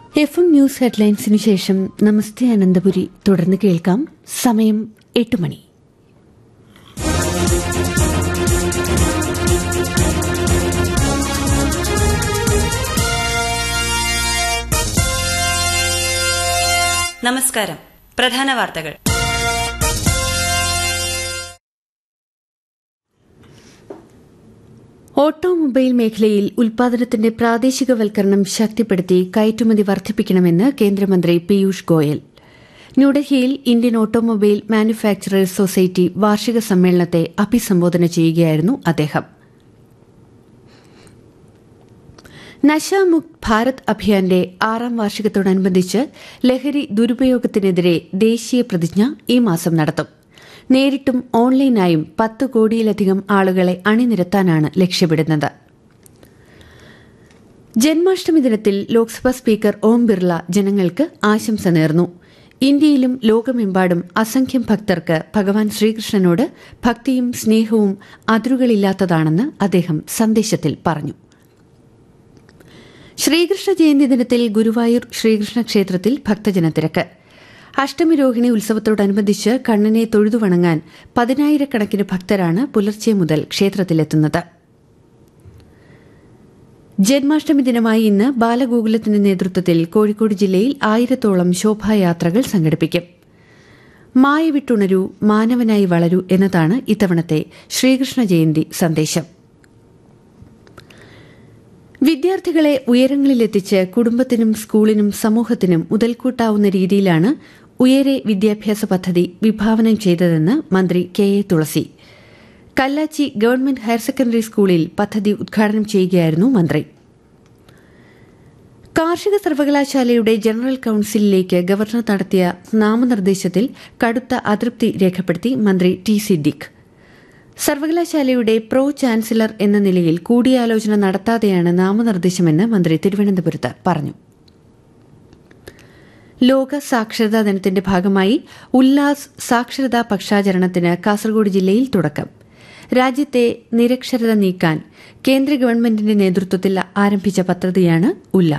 F M news ഹെഡ്ലൈൻസിനു ശേഷം നമസ്തേ അനന്തപുരി തുടർന്ന് കേൾക്കാം സമയം എട്ട് മണി നമസ്കാരം പ്രധാന വാർത്തകൾ ഓട്ടോമൊബൈൽ മേഖലയിൽ ഉൽപാദനത്തിന്റെ പ്രാദേശികവൽക്കരണം ശക്തിപ്പെടുത്തി കയറ്റുമതി വർദ്ധിപ്പിക്കണമെന്ന് കേന്ദ്രമന്ത്രി പീയൂഷ് ഗോയൽ ന്യൂഡൽഹിയിൽ ഇന്ത്യൻ ഓട്ടോമൊബൈൽ മാനുഫാക്ചറേഴ്സ് സൊസൈറ്റി വാർഷിക സമ്മേളനത്തെ അഭിസംബോധന ചെയ്യുകയായിരുന്നു അദ്ദേഹം നശാമുക്ത് ഭാരത് അഭിയാന്റെ ആറാം വാർഷികത്തോടനുബന്ധിച്ച് ലഹരി ദുരുപയോഗത്തിനെതിരെ ദേശീയ പ്രതിജ്ഞ ഈ മാസം നടത്തും നേരിട്ടും ഓൺലൈനായും പത്ത് കോടിയിലധികം ആളുകളെ അണിനിരത്താനാണ് ലക്ഷ്യമിടുന്നത് ജന്മാഷ്ടമി ദിനത്തിൽ ലോക്സഭാ സ്പീക്കർ ഓം ബിർള ജനങ്ങൾക്ക് ആശംസ നേർന്നു ഇന്ത്യയിലും ലോകമെമ്പാടും അസംഖ്യം ഭക്തർക്ക് ഭഗവാൻ ശ്രീകൃഷ്ണനോട് ഭക്തിയും സ്നേഹവും അതിരുകളില്ലാത്തതാണെന്ന് അദ്ദേഹം സന്ദേശത്തിൽ പറഞ്ഞു ശ്രീകൃഷ്ണ ജയന്തി ദിനത്തിൽ ഗുരുവായൂർ ശ്രീകൃഷ്ണ ക്ഷേത്രത്തിൽ ഭക്തജനത്തിരക്ക് അഷ്ടമി രോഹിണി ഉത്സവത്തോടനുബന്ധിച്ച് കണ്ണനെ തൊഴുതു വണങ്ങാൻ പതിനായിരക്കണക്കിന് ഭക്തരാണ് പുലർച്ചെ മുതൽ ക്ഷേത്രത്തിലെത്തുന്നത് ജന്മാഷ്ടമി ദിനമായി ഇന്ന് ബാലഗോകുലത്തിന്റെ നേതൃത്വത്തിൽ കോഴിക്കോട് ജില്ലയിൽ ആയിരത്തോളം ശോഭായാത്രകൾ സംഘടിപ്പിക്കും മായ വിട്ടുണരൂ മാനവനായി വളരൂ എന്നതാണ് ഇത്തവണത്തെ ശ്രീകൃഷ്ണ ജയന്തി സന്ദേശം വിദ്യാർത്ഥികളെ ഉയരങ്ങളിലെത്തിച്ച് കുടുംബത്തിനും സ്കൂളിനും സമൂഹത്തിനും മുതൽക്കൂട്ടാവുന്ന രീതിയിലാണ് ഉയരെ വിദ്യാഭ്യാസ പദ്ധതി വിഭാവനം ചെയ്തതെന്ന് മന്ത്രി K A Tulasi Kallachi government higher secondary സ്കൂളിൽ പദ്ധതി ഉദ്ഘാടനം ചെയ്യുകയായിരുന്നു മന്ത്രി കാർഷിക സർവകലാശാലയുടെ ജനറൽ കൌൺസിലിലേക്ക് ഗവർണർ നടത്തിയ നാമനിർദ്ദേശത്തിൽ കടുത്ത അതൃപ്തി രേഖപ്പെടുത്തി മന്ത്രി ടി സിദ്ദിഖ് സർവകലാശാലയുടെ പ്രോ ചാൻസലർ എന്ന നിലയിൽ കൂടിയാലോചന നടത്താതെയാണ് നാമനിർദ്ദേശമെന്ന് മന്ത്രി തിരുവനന്തപുരത്ത് പറഞ്ഞു ലോക സാക്ഷരതാ ദിനത്തിന്റെ ഭാഗമായി ഉല്ലാസ് സാക്ഷരതാ പക്ഷാചരണത്തിന് കാസർഗോഡ് ജില്ലയിൽ തുടക്കം രാജ്യത്തെ നിരക്ഷരത നീക്കാൻ കേന്ദ്ര ഗവൺമെന്റിന്റെ നേതൃത്വത്തിൽ ആരംഭിച്ച പദ്ധതിയാണ് ഉല്ലാസ്